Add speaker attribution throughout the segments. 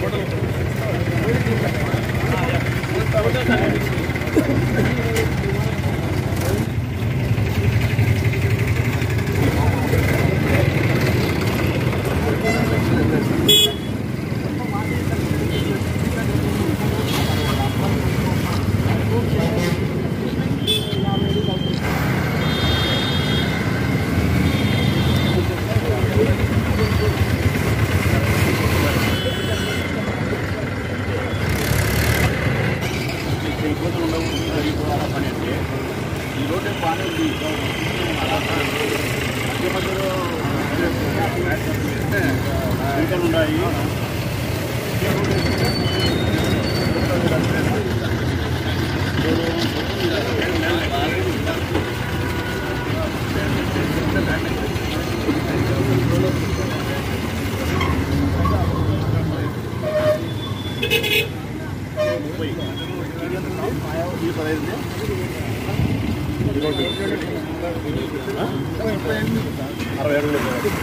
Speaker 1: ఈ రోడ్డు బాగానే ఉంది మధ్య మధ్యలో వెహికల్ ఉన్నాయి ముప్పై ఇది పదహైదు అరవై అడుగులు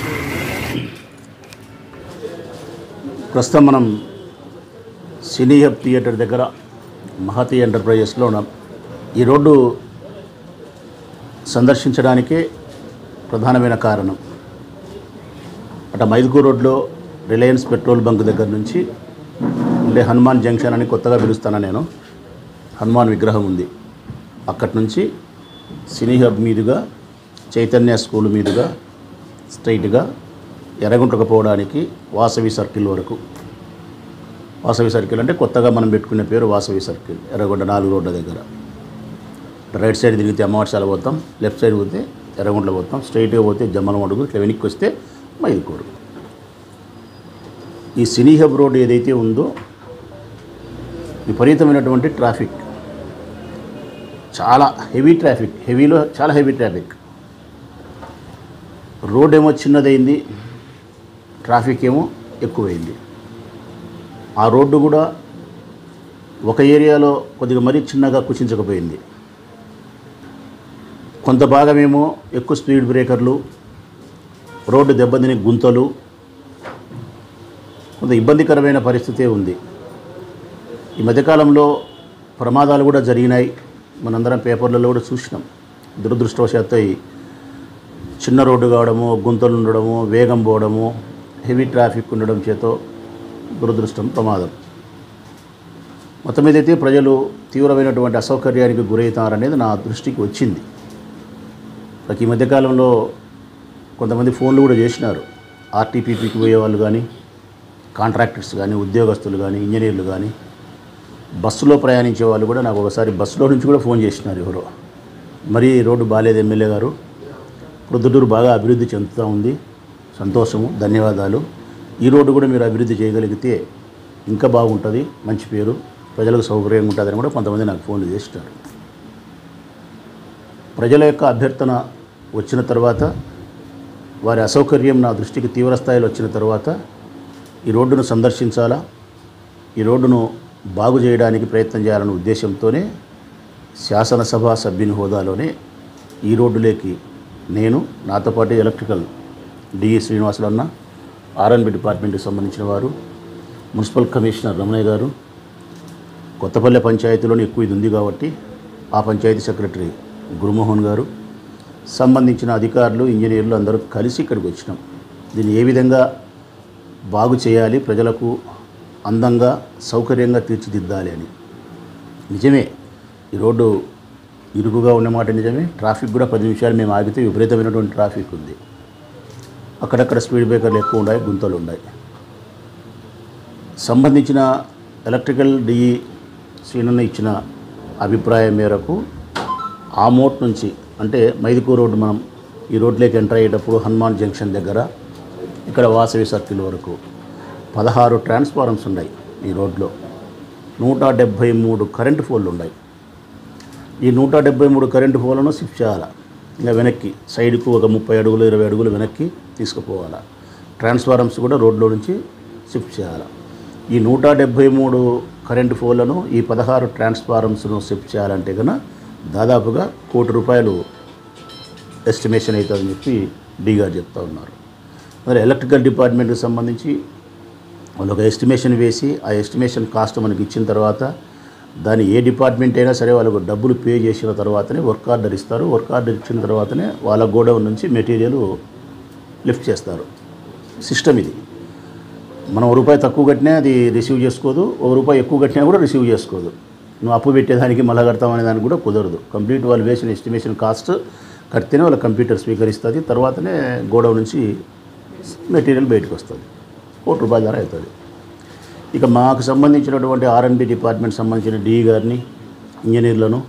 Speaker 1: ప్రస్తుతం మనం సినీ హబ్ థియేటర్ దగ్గర మహతి ఎంటర్ప్రైజెస్లో ఉన్నాం ఈ రోడ్డు సందర్శించడానికే ప్రధానమైన కారణం అట మైదుకూరు రోడ్లో రిలయన్స్ పెట్రోల్ బంక్ దగ్గర నుంచి ఉండే హనుమాన్ జంక్షన్ అని కొత్తగా పిలుస్తాను నేను హనుమాన్ విగ్రహం ఉంది అక్కడి నుంచి సినీ హబ్ మీదుగా చైతన్య స్కూల్ మీదుగా స్ట్రైట్గా ఎర్రగుంటకు పోవడానికి వాసవి సర్కిల్ వరకు వాసవి సర్కిల్ అంటే కొత్తగా మనం పెట్టుకునే పేరు వాసవి సర్కిల్ ఎర్రగొండ నాలుగు రోడ్ల దగ్గర రైట్ సైడ్ తిరిగితే అమ్మవారిశాల పోతాం లెఫ్ట్ సైడ్ పోతే ఎర్రగుంటలో పోతాం స్ట్రైట్గా పోతే జమ్మలమడుగు ఇట్లా వెనక్కి వస్తే మైదుకూరు ఈ సినీ హబ్ రోడ్ ఏదైతే ఉందో విపరీతమైనటువంటి ట్రాఫిక్ చాలా హెవీ ట్రాఫిక్ హెవీలో చాలా హెవీ ట్రాఫిక్ రోడ్ ఏమో చిన్నదైంది ట్రాఫిక్ ఏమో ఎక్కువైంది ఆ రోడ్డు కూడా ఒక ఏరియాలో కొద్దిగా మరీ చిన్నగా కుచించకపోయింది కొంత భాగమేమో ఎక్కువ స్పీడ్ బ్రేకర్లు రోడ్డు దెబ్బతిని గుంతలు కొంత ఇబ్బందికరమైన పరిస్థితే ఉంది ఈ మధ్యకాలంలో ప్రమాదాలు కూడా జరిగినాయి మనందరం పేపర్లలో కూడా చూసినాం దురదృష్టవశాత్తు ఈ చిన్న రోడ్డు కావడము గుంతలు ఉండడము వేగం పోవడము హెవీ ట్రాఫిక్ ఉండడం చేతో దురదృష్టం ప్రమాదం మొత్తం మీదైతే ప్రజలు తీవ్రమైనటువంటి అసౌకర్యానికి గురవుతారనేది నా దృష్టికి వచ్చింది నాకు ఈ మధ్యకాలంలో కొంతమంది ఫోన్లు కూడా చేసినారు ఆర్టీపీపీకి పోయే వాళ్ళు కానీ కాంట్రాక్టర్స్ కానీ ఉద్యోగస్తులు కానీ ఇంజనీర్లు కానీ బస్సులో ప్రయాణించే వాళ్ళు కూడా నాకు ఒకసారి బస్సులో నుంచి కూడా ఫోన్ చేసినారు ఎవరో మరీ రోడ్డు బాగాలేదు ఎమ్మెల్యే గారు ప్రొద్దుటూరు బాగా అభివృద్ధి చెందుతూ ఉంది సంతోషము ధన్యవాదాలు ఈ రోడ్డు కూడా మీరు అభివృద్ధి చేయగలిగితే ఇంకా బాగుంటుంది మంచి పేరు ప్రజలకు సౌకర్యంగా ఉంటుందని కూడా కొంతమంది నాకు ఫోన్లు చేసినారు ప్రజల యొక్క అభ్యర్థన వచ్చిన తర్వాత వారి అసౌకర్యం నా దృష్టికి తీవ్ర స్థాయిలో వచ్చిన తర్వాత ఈ రోడ్డును సందర్శించాలా ఈ రోడ్డును బాగు చేయడానికి ప్రయత్నం చేయాలనే ఉద్దేశంతోనే శాసనసభ సభ్యుని హోదాలోనే ఈ రోడ్డులోకి నేను నాతో పాటు ఎలక్ట్రికల్ డిఈ శ్రీనివాసులు అన్న ఆర్ఎన్బి డిపార్ట్మెంట్కి సంబంధించిన వారు మున్సిపల్ కమిషనర్ రమణయ్య గారు కొత్తపల్లె పంచాయతీలోనే ఎక్కువ ఇది ఉంది కాబట్టి ఆ పంచాయతీ సెక్రటరీ గురుమోహన్ గారు సంబంధించిన అధికారులు ఇంజనీర్లు అందరూ కలిసి ఇక్కడికి వచ్చినాం దీన్ని ఏ విధంగా బాగు చేయాలి ప్రజలకు అందంగా సౌకర్యంగా తీర్చిదిద్దాలి అని నిజమే ఈ రోడ్డు ఇరుకుగా ఉన్న మాట నిజమే ట్రాఫిక్ కూడా పది నిమిషాలు మేము ఆగితే విపరీతమైనటువంటి ట్రాఫిక్ ఉంది అక్కడక్కడ స్పీడ్ బ్రేకర్లు ఎక్కువ ఉన్నాయి గుంతలు ఉన్నాయి సంబంధించిన ఎలక్ట్రికల్ డిఈ శ్రీనన్న ఇచ్చిన అభిప్రాయం మేరకు ఆ మోట్ నుంచి అంటే మైదుకూరు రోడ్డు మనం ఈ రోడ్లోకి ఎంటర్ అయ్యేటప్పుడు హనుమాన్ జంక్షన్ దగ్గర ఇక్కడ వాసవి సర్కిల్ వరకు పదహారు ట్రాన్స్ఫారమ్స్ ఉన్నాయి ఈ రోడ్లో నూట డెబ్భై మూడు కరెంటు పోల్లు ఉన్నాయి ఈ నూట డెబ్బై మూడు కరెంటు పోలను షిఫ్ట్ చేయాలి ఇంకా వెనక్కి సైడ్కు ఒక ముప్పై అడుగులు ఇరవై అడుగులు వెనక్కి తీసుకుపోవాలి ట్రాన్స్ఫారమ్స్ కూడా రోడ్లో నుంచి షిఫ్ట్ చేయాలి ఈ నూట డెబ్భై మూడు కరెంటు పోలను ఈ పదహారు ట్రాన్స్ఫారమ్స్ను షిఫ్ట్ చేయాలంటే కన్నా దాదాపుగా కోటి రూపాయలు ఎస్టిమేషన్ అవుతుందని చెప్పి డీ గారు చెప్తా ఉన్నారు మరి ఎలక్ట్రికల్ డిపార్ట్మెంట్కి సంబంధించి వాళ్ళు ఒక ఎస్టిమేషన్ వేసి ఆ ఎస్టిమేషన్ కాస్ట్ మనకి ఇచ్చిన తర్వాత దాన్ని ఏ డిపార్ట్మెంట్ అయినా సరే వాళ్ళకు డబ్బులు పే చేసిన తర్వాతనే వర్క్ ఆర్డర్ ఇస్తారు వర్క్ ఆర్డర్ ఇచ్చిన తర్వాతనే వాళ్ళ గోడౌన్ నుంచి మెటీరియల్ లిఫ్ట్ చేస్తారు సిస్టమ్ ఇది మనం ఒక రూపాయి తక్కువ కట్టినా అది రిసీవ్ చేసుకోదు ఒక రూపాయి ఎక్కువ కట్టినా కూడా రిసీవ్ చేసుకోదు నువ్వు అప్పు పెట్టేదానికి మళ్ళా కడతామనే దానికి కూడా కుదరదు కంప్లీట్ వాళ్ళు వేసిన ఎస్టిమేషన్ కాస్ట్ కడితేనే వాళ్ళ కంప్యూటర్ స్వీకరిస్తుంది తర్వాతనే గోడౌన్ నుంచి మెటీరియల్ బయటకు వస్తుంది కోటి రూపాయల ధర అవుతుంది ఇక మాకు సంబంధించినటువంటి ఆర్ఎన్బి డిపార్ట్మెంట్ సంబంధించిన డిఈ గారిని ఇంజనీర్లను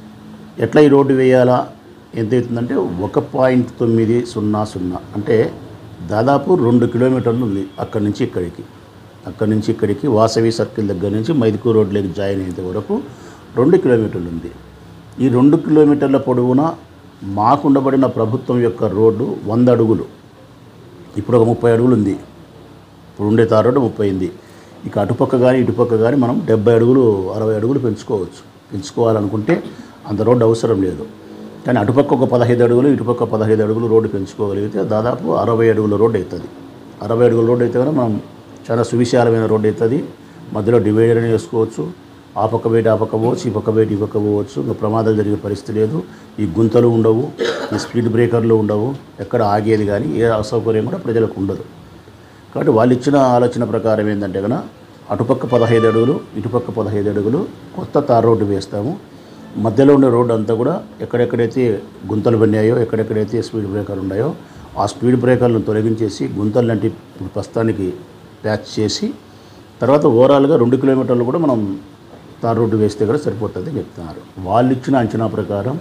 Speaker 1: ఎట్లా ఈ రోడ్డు వేయాలా ఎంత అవుతుందంటే ఒక పాయింట్ తొమ్మిది సున్నా సున్నా అంటే దాదాపు రెండు కిలోమీటర్లు ఉంది అక్కడి నుంచి ఇక్కడికి అక్కడి నుంచి ఇక్కడికి వాసవి సర్కిల్ దగ్గర నుంచి మైదుకూరు రోడ్లోకి జాయిన్ అయ్యేంత వరకు రెండు కిలోమీటర్లు ఉంది ఈ రెండు కిలోమీటర్ల పొడవున మాకు ఉండబడిన ప్రభుత్వం యొక్క రోడ్డు వంద అడుగులు ఇప్పుడు ఒక ముప్పై అడుగులు ఉంది ఇప్పుడు ఉండే తార్ రోడ్డు ముప్పై ఉంది ఇక అటుపక్క కానీ ఇటుపక్క కానీ మనం డెబ్బై అడుగులు అరవై అడుగులు పెంచుకోవచ్చు పెంచుకోవాలనుకుంటే అంత రోడ్డు అవసరం లేదు కానీ అటుపక్క ఒక పదహైదు అడుగులు ఇటుపక్క పదహైదు అడుగులు రోడ్డు పెంచుకోగలిగితే దాదాపు అరవై అడుగుల రోడ్డు అవుతుంది అరవై అడుగుల రోడ్డు అయితే కనుక మనం చాలా సువిశాలమైన రోడ్డు అవుతుంది మధ్యలో డివైడర్ అని వేసుకోవచ్చు ఆ పక్క బయట ఆ పక్క పోవచ్చు ఈ పక్క బయట ఈ పక్క పోవచ్చు ఇంకా ప్రమాదాలు జరిగే పరిస్థితి లేదు ఈ గుంతలు ఉండవు ఈ స్పీడ్ బ్రేకర్లు ఉండవు ఎక్కడ ఆగేది కానీ ఏ అసౌకర్యం కూడా ప్రజలకు ఉండదు కాబట్టి వాళ్ళు ఇచ్చిన ఆలోచన ప్రకారం ఏంటంటే కనుక అటుపక్క పదహైదు అడుగులు ఇటుపక్క పదహైదు అడుగులు కొత్త తార్ రోడ్డు వేస్తాము మధ్యలో ఉండే రోడ్డు అంతా కూడా ఎక్కడెక్కడైతే గుంతలు పడినాయో ఎక్కడెక్కడైతే స్పీడ్ బ్రేకర్లు ఉన్నాయో ఆ స్పీడ్ బ్రేకర్లను తొలగించేసి గుంతలు లాంటి ఇప్పుడు ప్రస్తుతానికి ప్యాచ్ చేసి తర్వాత ఓవరాల్గా రెండు కిలోమీటర్లు కూడా మనం తార్ రోడ్డు వేస్తే కూడా సరిపోతుంది అని చెప్తున్నారు వాళ్ళు ఇచ్చిన అంచనా ప్రకారం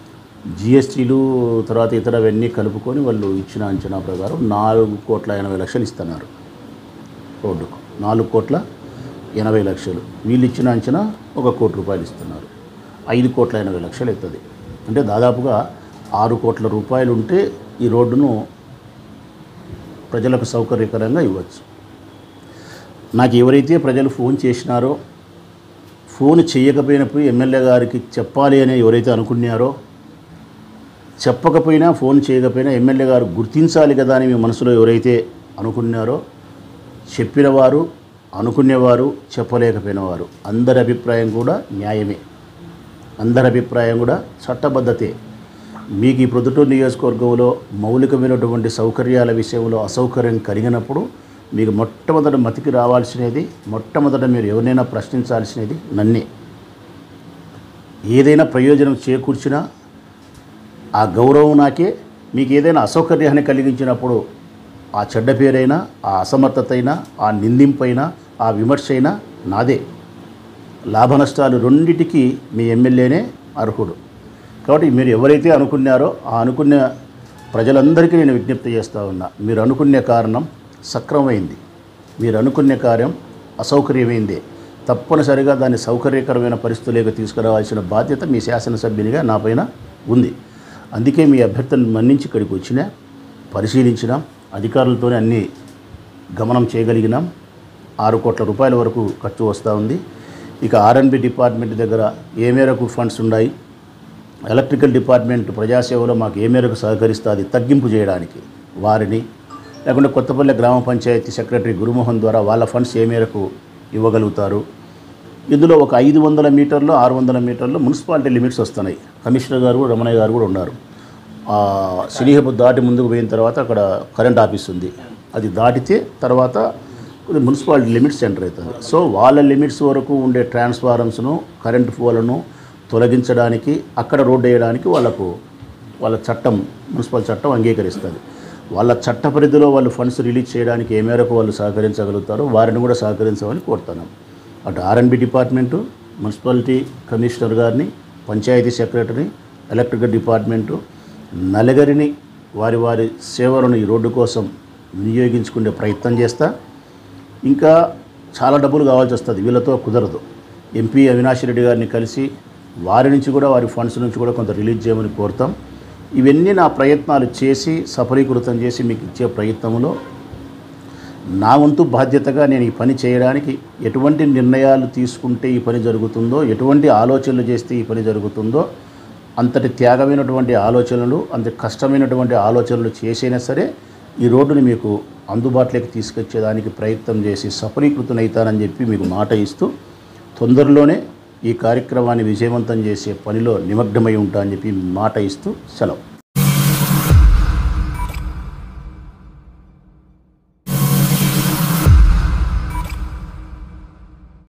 Speaker 1: జిఎస్టీలు తర్వాత ఇతరవన్నీ కలుపుకొని వాళ్ళు ఇచ్చిన అంచనా ప్రకారం నాలుగు కోట్ల ఎనభై లక్షలు ఇస్తున్నారు రోడ్డుకు నాలుగు కోట్ల ఎనభై లక్షలు వీళ్ళు ఇచ్చిన అంచనా ఒక కోటి రూపాయలు ఇస్తున్నారు ఐదు కోట్ల ఎనభై లక్షలు అవుతుంది అంటే దాదాపుగా ఆరు కోట్ల రూపాయలు ఉంటే ఈ రోడ్డును ప్రజలకు సౌకర్యకరంగా ఇవ్వచ్చు నాకు ఎవరైతే ప్రజలు ఫోన్ చేసినారో ఫోన్ చేయకపోయినప్పుడు ఎమ్మెల్యే గారికి చెప్పాలి అని ఎవరైతే అనుకున్నారో చెప్పకపోయినా ఫోన్ చేయకపోయినా ఎమ్మెల్యే గారు గుర్తించాలి కదా అని మీ మనసులో ఎవరైతే అనుకున్నారో చెప్పినవారు అనుకునేవారు చెప్పలేకపోయినవారు అందరి అభిప్రాయం కూడా న్యాయమే అందరి అభిప్రాయం కూడా చట్టబద్ధతే మీకు ఈ ప్రొద్దుటూరు నియోజకవర్గంలో మౌలికమైనటువంటి సౌకర్యాల విషయంలో అసౌకర్యం కలిగినప్పుడు మీకు మొట్టమొదట మతికి రావాల్సినది మొట్టమొదట మీరు ఎవరినైనా ప్రశ్నించాల్సినది నన్నే ఏదైనా ప్రయోజనం చేకూర్చినా ఆ గౌరవం నాకే మీకు ఏదైనా అసౌకర్యాన్ని కలిగించినప్పుడు ఆ చెడ్డ పేరైనా ఆ అసమర్థత అయినా ఆ నిందింపైనా ఆ విమర్శ అయినా నాదే లాభ నష్టాలు రెండిటికి మీ ఎమ్మెల్యేనే అర్హుడు కాబట్టి మీరు ఎవరైతే అనుకున్నారో ఆ అనుకున్న ప్రజలందరికీ నేను విజ్ఞప్తి చేస్తూ ఉన్నా మీరు అనుకునే కారణం సక్రమైంది మీరు అనుకునే కార్యం అసౌకర్యమైంది తప్పనిసరిగా దాన్ని సౌకర్యకరమైన పరిస్థితులకు తీసుకురావాల్సిన బాధ్యత మీ శాసనసభ్యునిగా నా పైన ఉంది అందుకే మీ అభ్యర్థనను మన్నించి ఇక్కడికి వచ్చినా పరిశీలించినాం అధికారులతోనే అన్నీ గమనం చేయగలిగినాం ఆరు కోట్ల రూపాయల వరకు ఖర్చు వస్తూ ఉంది ఇక ఆర్ఎన్బి డిపార్ట్మెంట్ దగ్గర ఏ మేరకు ఫండ్స్ ఉన్నాయి ఎలక్ట్రికల్ డిపార్ట్మెంట్ ప్రజాసేవలో మాకు ఏ మేరకు సహకరిస్తుంది తగ్గింపు చేయడానికి వారిని లేకుంటే కొత్తపల్లి గ్రామ పంచాయతీ సెక్రటరీ గురుమోహన్ ద్వారా వాళ్ళ ఫండ్స్ ఏ మేరకు ఇవ్వగలుగుతారు ఇందులో ఒక ఐదు వందల మీటర్లు ఆరు వందల మీటర్లు మున్సిపాలిటీ లిమిట్స్ వస్తున్నాయి కమిషనర్ గారు రమణయ్య గారు కూడా ఉన్నారు ఆ సినీహబు దాటి ముందుకు పోయిన తర్వాత అక్కడ కరెంట్ ఆఫీస్ ఉంది అది దాటితే తర్వాత ఇది మున్సిపాలిటీ లిమిట్స్ సెంటర్ అవుతుంది సో వాళ్ళ లిమిట్స్ వరకు ఉండే ట్రాన్స్ఫారమ్స్ను కరెంట్ పోలను తొలగించడానికి అక్కడ రోడ్డు వేయడానికి వాళ్ళకు వాళ్ళ చట్టం మున్సిపల్ చట్టం అంగీకరిస్తుంది వాళ్ళ చట్ట పరిధిలో వాళ్ళు ఫండ్స్ రిలీజ్ చేయడానికి ఏ మేరకు వాళ్ళు సహకరించగలుగుతారో వారిని కూడా సహకరించమని కోరుతున్నాం అటు ఆర్ఎన్బి డిపార్ట్మెంటు మున్సిపాలిటీ కమిషనర్ గారిని పంచాయతీ సెక్రటరీ ఎలక్ట్రికల్ డిపార్ట్మెంటు నలుగురిని వారి వారి సేవలను ఈ రోడ్డు కోసం వినియోగించుకునే ప్రయత్నం చేస్తా ఇంకా చాలా డబ్బులు కావాల్సి వస్తుంది వీళ్ళతో కుదరదు ఎంపీ అవినాష్ రెడ్డి గారిని కలిసి వారి నుంచి కూడా వారి ఫండ్స్ నుంచి కూడా కొంత రిలీజ్ చేయమని కోరుతాం ఇవన్నీ నా ప్రయత్నాలు చేసి సఫలీకృతం చేసి మీకు ఇచ్చే ప్రయత్నంలో నా వంతు బాధ్యతగా నేను ఈ పని చేయడానికి ఎటువంటి నిర్ణయాలు తీసుకుంటే ఈ పని జరుగుతుందో ఎటువంటి ఆలోచనలు చేస్తే ఈ పని జరుగుతుందో అంతటి త్యాగమైనటువంటి ఆలోచనలు అంత కష్టమైనటువంటి ఆలోచనలు చేసైనా సరే ఈ రోడ్డుని మీకు అందుబాటులోకి తీసుకొచ్చేదానికి ప్రయత్నం చేసి సఫలీకృతనవుతానని చెప్పి మీకు మాట ఇస్తూ తొందరలోనే ఈ కార్యక్రమాన్ని విజయవంతం చేసే పనిలో నిమగ్నమై ఉంటా అని చెప్పి మాట ఇస్తూ సెలవు